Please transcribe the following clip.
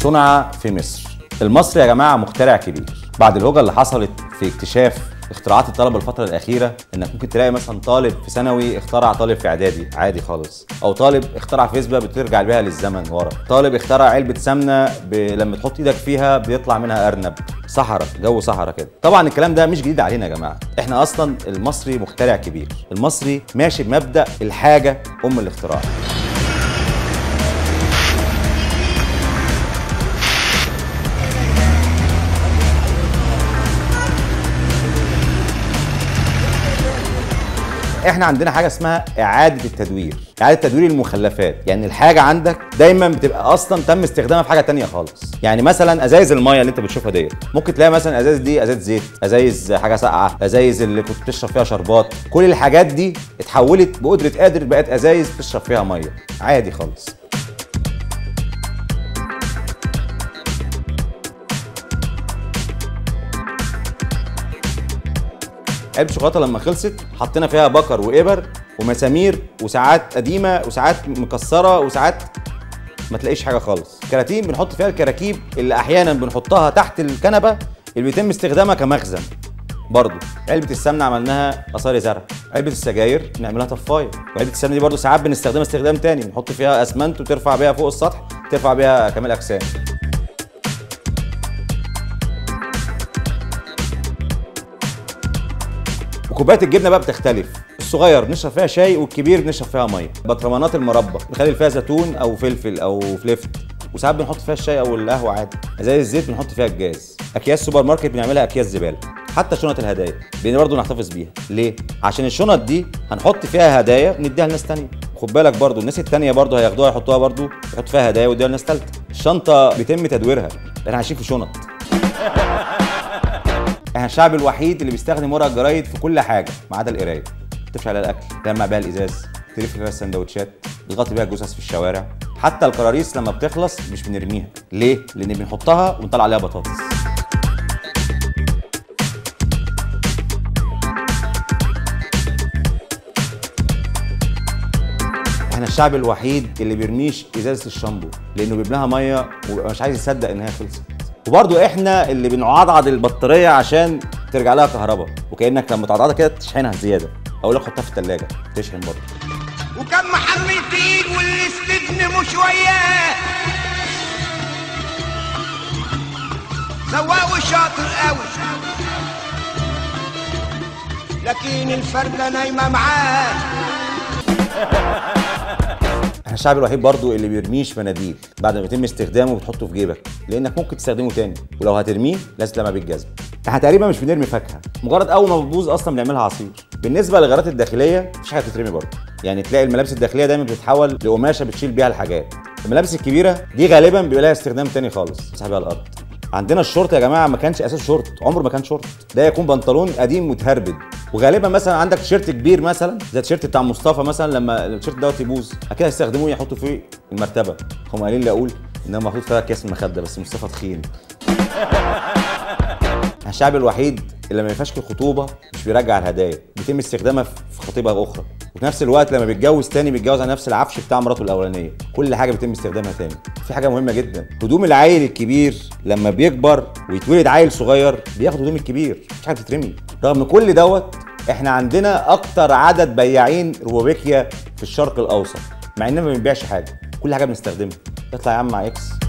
صنع في مصر المصري يا جماعه مخترع كبير بعد الهوجه اللي حصلت في اكتشاف اختراعات الطلبه الفتره الاخيره انك ممكن تلاقي مثلا طالب في ثانوي اخترع طالب في اعدادي عادي خالص او طالب اخترع فيسبا بترجع بيها للزمن ورا طالب اخترع علبه سمنه ب... لما تحط ايدك فيها بيطلع منها ارنب صحراء جو صحراء كده طبعا الكلام ده مش جديد علينا يا جماعه احنا اصلا المصري مخترع كبير المصري ماشي بمبدا الحاجه ام الاختراع احنا عندنا حاجه اسمها اعاده التدوير اعاده تدوير المخلفات يعني الحاجه عندك دايما بتبقى اصلا تم استخدامها في حاجه تانية خالص يعني مثلا ازايز الميه اللي انت بتشوفها ديت ممكن تلاقي مثلا ازايز دي ازايز زيت ازايز حاجه ساقعه ازايز اللي كنت بتشرب فيها شربات كل الحاجات دي اتحولت بقدره قادر بقت ازايز تشرب فيها ميه عادي خالص علبه شوكولاته لما خلصت حطينا فيها بكر وابر ومسامير وساعات قديمه وساعات مكسره وساعات ما تلاقيش حاجه خالص كراتين بنحط فيها الكراكيب اللي احيانا بنحطها تحت الكنبه اللي بيتم استخدامها كمخزن برضه علبه السمنه عملناها اثار زرع علبه السجاير بنعملها طفايه وعلبه السمنه دي برضه ساعات بنستخدمها استخدام تاني بنحط فيها اسمنت وترفع بيها فوق السطح ترفع بيها كمال اجسام وكوبايات الجبنه بقى بتختلف الصغير بنشرب فيها شاي والكبير بنشرب فيها ميه برطمانات المربى بنخلي فيها زيتون او فلفل او فليفت وساعات بنحط فيها الشاي او القهوه عادي زي الزيت بنحط فيها الجاز اكياس سوبر ماركت بنعملها اكياس زباله حتى شنط الهدايا بين برضه نحتفظ بيها ليه عشان الشنط دي هنحط فيها هدايا نديها لناس تانية خد بالك برضه الناس التانية برضه هياخدوها يحطوها برضه يحطوا فيها هدايا ويديها لناس تالتة الشنطه بيتم تدويرها احنا عايشين في شنط احنا الشعب الوحيد اللي بيستخدم ورق الجرايد في كل حاجه ما عدا القرايه تفشل عليها الاكل تجمع بيها الازاز تلف فيها السندوتشات تغطي بيها الجثث في الشوارع حتى الكراريس لما بتخلص مش بنرميها ليه لان بنحطها ونطلع عليها بطاطس احنا الشعب الوحيد اللي بيرميش ازازه الشامبو لانه بيملاها ميه وبيبقى مش عايز يصدق ان هي خلصت وبرضه احنا اللي بنعضعض البطاريه عشان ترجع لها كهرباء وكانك لما تعضعضها كده تشحنها زياده اقول لك حطها في الثلاجه تشحن برضه وكم محمل تقيل واللي استدنموا شوية سواق شاطر قوي لكن الفردة نايمة معاه احنا الشعب الوحيد برضو اللي بيرميش مناديل بعد ما يتم استخدامه بتحطه في جيبك لانك ممكن تستخدمه تاني ولو هترميه لازم تلمع بيه الجزمه احنا تقريبا مش بنرمي فاكهه مجرد اول ما بتبوظ اصلا بنعملها عصير بالنسبه للغيارات الداخليه مفيش حاجه تترمي برضه يعني تلاقي الملابس الداخليه دايما بتتحول لقماشه بتشيل بيها الحاجات الملابس الكبيره دي غالبا بيبقى لها استخدام تاني خالص تسحب بيها الارض عندنا الشورت يا جماعه ما كانش اساس شورت عمره ما كان شورت ده يكون بنطلون قديم متهربد وغالبا مثلا عندك تيشيرت كبير مثلا زي التيشيرت بتاع مصطفى مثلا لما التيشيرت دوت يبوظ اكيد هيستخدموه يحطوا فيه المرتبه هم قايلين لي اقول انها محطوط فيها اكياس المخده بس مصطفى تخين الشعب الوحيد اللي لما يفشكل الخطوبه مش بيرجع الهدايا بيتم استخدامها في خطيبه اخرى وفي نفس الوقت لما بيتجوز تاني بيتجوز على نفس العفش بتاع مراته الاولانيه كل حاجه بيتم استخدامها تاني في حاجه مهمه جدا هدوم العيل الكبير لما بيكبر ويتولد عيل صغير بياخد هدوم الكبير مش حاجه بتترمي رغم كل دوت احنا عندنا اكتر عدد بياعين روبابيكيا في الشرق الاوسط مع اننا ما بنبيعش حاجه كل حاجه بنستخدمها اطلع يا عم مع اكس